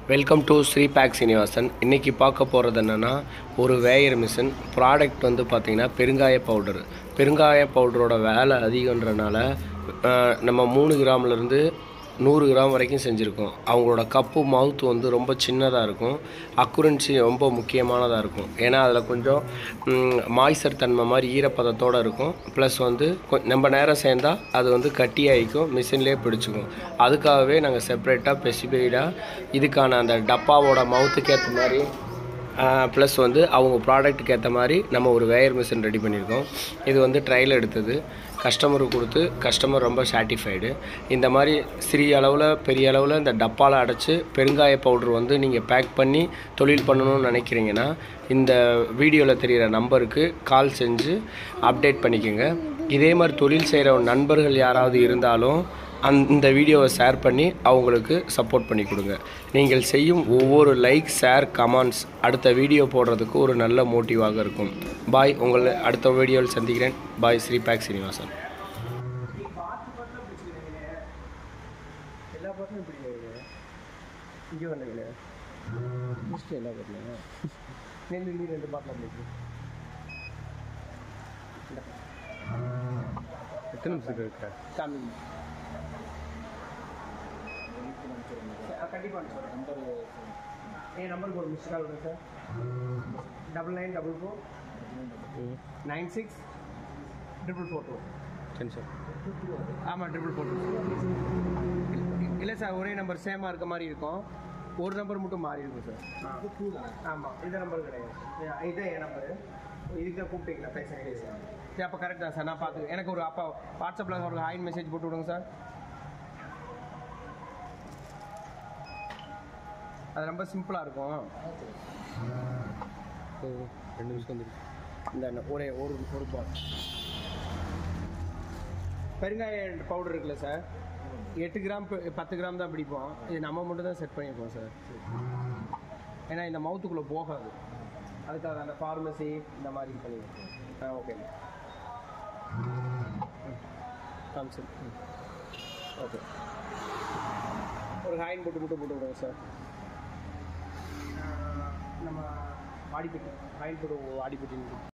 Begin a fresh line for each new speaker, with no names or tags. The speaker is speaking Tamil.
welcome to Sri back Srinivasan இன்றைக்கி பார்க்க போகிறது என்னென்னா ஒரு வேயர் மிஷின் ப்ராடக்ட் வந்து பார்த்திங்கன்னா பெருங்காய பவுடர் பெருங்காய பவுடரோட வேலை அதிகன்றனால அஹ், நம்ம மூணு கிராம்லேருந்து நூறு கிராம் வரைக்கும் செஞ்சுருக்கோம் அவங்களோட கப்பு மவுத் வந்து ரொம்ப சின்னதாக இருக்கும் அக்குரன்சி ரொம்ப முக்கியமானதாக இருக்கும் ஏன்னா அதில் கொஞ்சம் மாய்ச்சர் தன்மை மாதிரி ஈரப்பதத்தோடு இருக்கும் ப்ளஸ் வந்து கொ- நம்ம நேரம் சேர்ந்தா அது வந்து கட்டியாகிக்கும் மிஷின்லேயே பிடிச்சிக்கும் அதுக்காகவே நாங்கள் செப்பரேட்டாக ஸ்பெசிஃபைடாக இதுக்கான அந்த டப்பாவோட மவுத்துக்கு ஏற்ற மாதிரி ப்ளஸ் வந்து அவங்க ப்ராடக்ட்டுக்கு ஏற்ற மாதிரி நம்ம ஒரு வேயர் மிஷின் ரெடி பண்ணியிருக்கோம் இது வந்து ட்ரையல் எடுத்தது கஸ்டமருக்கு கொடுத்து கஸ்டமர் ரொம்ப சாட்டிஸ்ஃபைடு இந்த மாதிரி சிறிய அளவில் பெரிய அளவில் இந்த டப்பாவில் அடைச்சி பெருங்காய பவுடர் வந்து நீங்கள் பேக் பண்ணி தொழில் பண்ணணும்னு நினைக்கிறீங்கன்னா இந்த வீடியோவில் தெரிகிற நம்பருக்கு கால் செஞ்சு அப்டேட் பண்ணிக்கோங்க இதே மாதிரி தொழில் செய்கிற நண்பர்கள் யாராவது இருந்தாலும் அந் இந்த வீடியோவை ஷேர் பண்ணி அவங்களுக்கு சப்போர்ட் பண்ணி கொடுங்க நீங்கள் செய்யும் ஒவ்வொரு லைக் ஷேர் கமெண்ட்ஸ் அடுத்த வீடியோ போடுறதுக்கு ஒரு நல்ல மோட்டிவாக இருக்கும் பாய் உங்களை அடுத்த வீடியோவில் சந்திக்கிறேன் பாய் ஸ்ரீபேக் சீனிவாசன் எல்லா பாட்டும் இப்படி இங்கே வந்தீங்களே முடிச்சுட்டு எல்லா பாட்டிலும் நெல் நீ ரெண்டு பாட்டில் அப்படி எத்தனை நிமிஷம் இருக்கா காமி கண்டிப்பாக சார் நம்பர் என் நம்பருக்கு ஒரு மிஸ் கால் விடுங்க sir double nine double four nine six triple four two சரி சார் ஆமாம் ட்ரிபிள் ஃபோர் டூ இல்லை சார் ஒரே நம்பர் சேமாக இருக்க மாதிரி இருக்கும் ஒரு நம்பர் மட்டும் மாறி இருக்கும் சார் ஆமாம் இந்த நம்பர் கிடையாது இதுதான் என் நம்பரு இதுக்கு தான் கூப்பிட்டீங்களா பேச கிடையாது சார் சரி அப்போ கரெக்ட் தான் சார் நான் பார்த்து எனக்கு ஒரு அப்போ வாட்ஸ்அப்பில் ஒரு ஹாயின் மெசேஜ் போட்டு விடுங்க சார் அது ரொம்ப சிம்பிளாக இருக்கும் ரெண்டு நிமிஷம் வந்துருக்கு இந்த ஒரே ஒரு ஒரு பால் பெருங்காய பவுடர் இருக்குல்ல சார் எட்டு கிராம் ப- பத்து கிராம் தான் பிடிப்போம் இது நம்ம மட்டும் தான் செட் பண்ணியிருக்கோம் சார் ஏன்னா இந்த மவுத்துக்குள்ளே போகாது அதுக்காக அந்த ஃபார்மசி இந்த மாதிரி பண்ணியிருக்கோம் ஆ ஓகே சரி ஓகே ஒரு ஹாயின் போட்டு மட்டும் போட்டு விடுங்க சார் நம்ம வாடிப்பட்டி ஹாயின் போட்டு வாடிப்பட்டி